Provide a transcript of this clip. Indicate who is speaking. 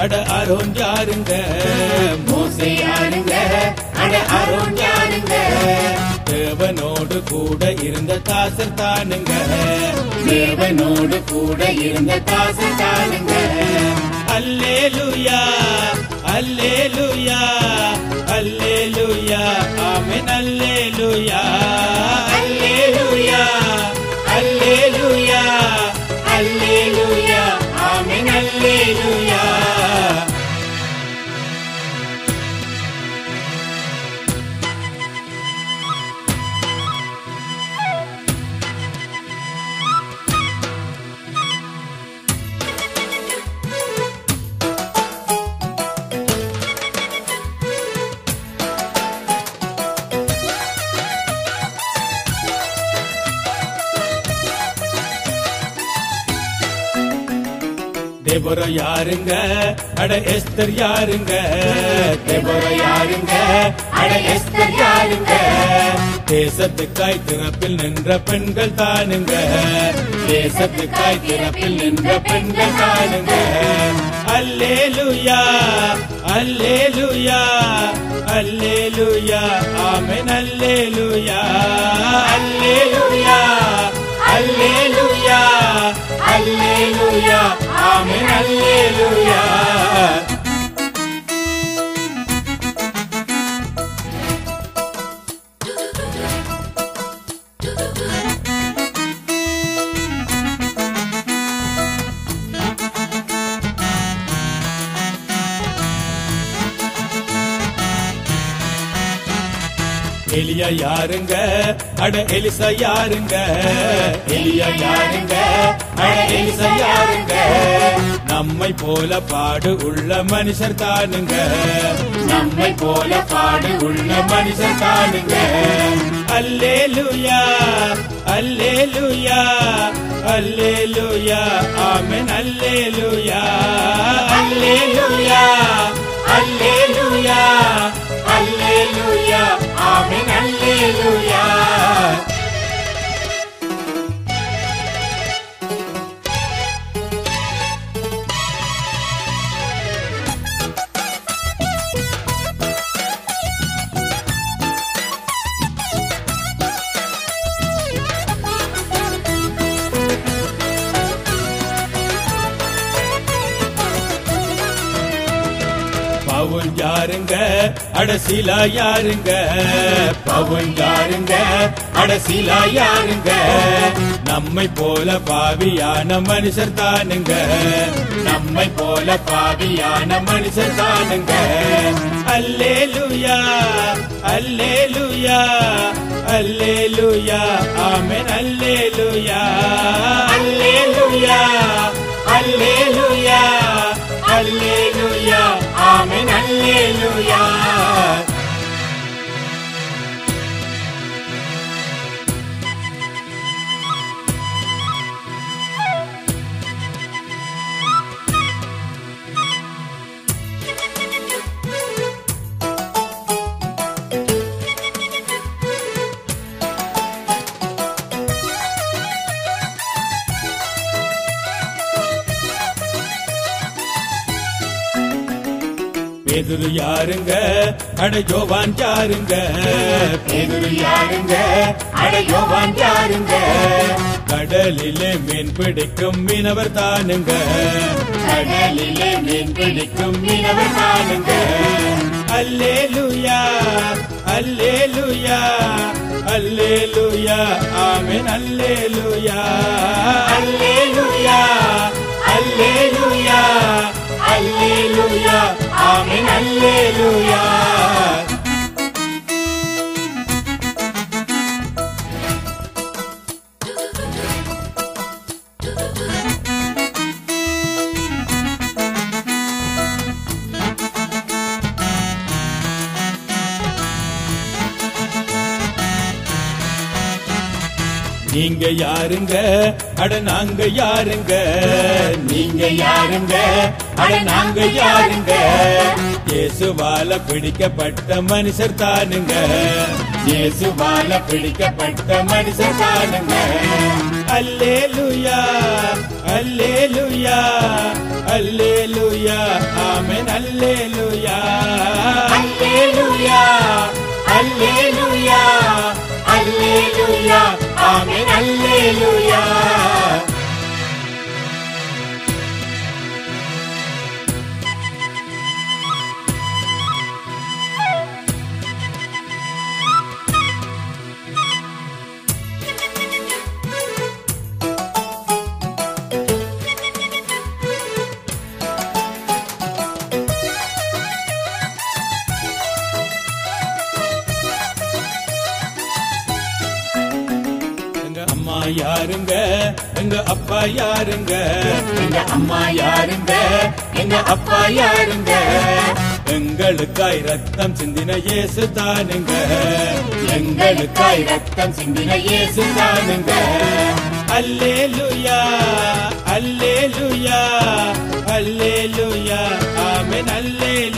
Speaker 1: அட அரோன் யாருங்க மோசே யாருங்க அட அரோன் யாருங்க தேவனோடு கூட இருந்த தாசர் தானுங்க தேவனோடு கூட இருந்த தாசர் தானுங்க அல்லேலுயா அல்லேலுயா அல்லேலுயா ஆமென் அல்லேலுயா அல்லேலுயா அல்லேலுயா அல்லேலுயா ஆமென் அல்லேலுயா தேவர யாருங்க அட எஸ்தர் யாருங்க தேவர யாருங்க அட எஸ்தர் யாருங்க தேசத்துக்காய் திறப்பில் நின்ற பெண்கள் தானுங்க தேசத்துக்காய் திறப்பில் நின்ற பெண்கள் தானுங்க அல்லேலுயா அல்லேலுயா அல்லேலுயா ஆமென் அல்லேலுயா அல்லேலுயா அல்லேலுயா அல்லேலுயா ஆமென் அல்லேலுயா எலியா யாருங்க அட எலிசா யாருங்க எலியா யாருங்க அட எலிசா யாருங்க நம்மை போல பாடு உள்ள மனுஷர் தானுங்க நம்மை போல பாடு உள்ள மனுஷர் தானுங்க அல்லேலுயா அல்லேலுயா அல்லேலுயா ஆமென் அல்லேலுயா அல்லேலுயா அல்லேலுயா அல்லேலுயா ஆமென் அல்லேலுயா பவுல் யாருங்க அடசிலா யாருங்க பவுல் யாருங்க அடசிலா யாருங்க நம்மை போல பாவியான மனுஷர் தானுங்க நம்மை போல பாவியான மனுஷர் தானுங்க அல்லேலுயா அல்லேலுயா அல்லேலுயா ஆமென் அல்லேலுயா அல்லேலுயா அல்லேலுயா அல்லேலுயா ஆமென் அல்லேலுயா பேதுரு யாருங்க அட யோவான் யாருங்க பேதுரு யாருங்க அட யோவான் யாருங்க கடலிலே மீன் பிடிக்கும் மீனவர் தானுங்க கடலிலே மீன் பிடிக்கும் மீனவர் தானுங்க அல்லேலுயா அல்லேலுயா அல்லேலுயா ஆமென் அல்லேலுயா அல்லேலுயா அல்லேலுயா அல்லேலுயா ஆமென் அல்லேலுயா நீங்க யாருங்க அட நாங்க யாருங்க நீங்க யாருங்க அட நாங்க யாருங்க இயேசுவால பிடிக்கப்பட்ட மனுஷர் தானுங்க இயேசுவால பிடிக்கப்பட்ட மனுஷர் தானுங்க அல்லேலுயா அல்லேலுயா அல்லேலூயா ஆமென் அல்லேலூயா
Speaker 2: அல்லேலூயா அல்லேலூயா அல்லேலூயா ஆமென் அல்லேலூயா
Speaker 1: எங்க அம்மா யாருங்க எங்க அப்பா யாருங்க
Speaker 2: எங்க அம்மா யாருங்க எங்க அப்பா யாருங்க
Speaker 1: எங்களுக்காய் ரத்தம் சிந்தின இயேசு தானுங்க
Speaker 2: எங்களுக்காய் ரத்தம் சிந்தின இயேசு தானுங்க
Speaker 1: அல்லேலூயா அல்லேலூயா அல்லேலூயா ஆமென் அல்லேலூயா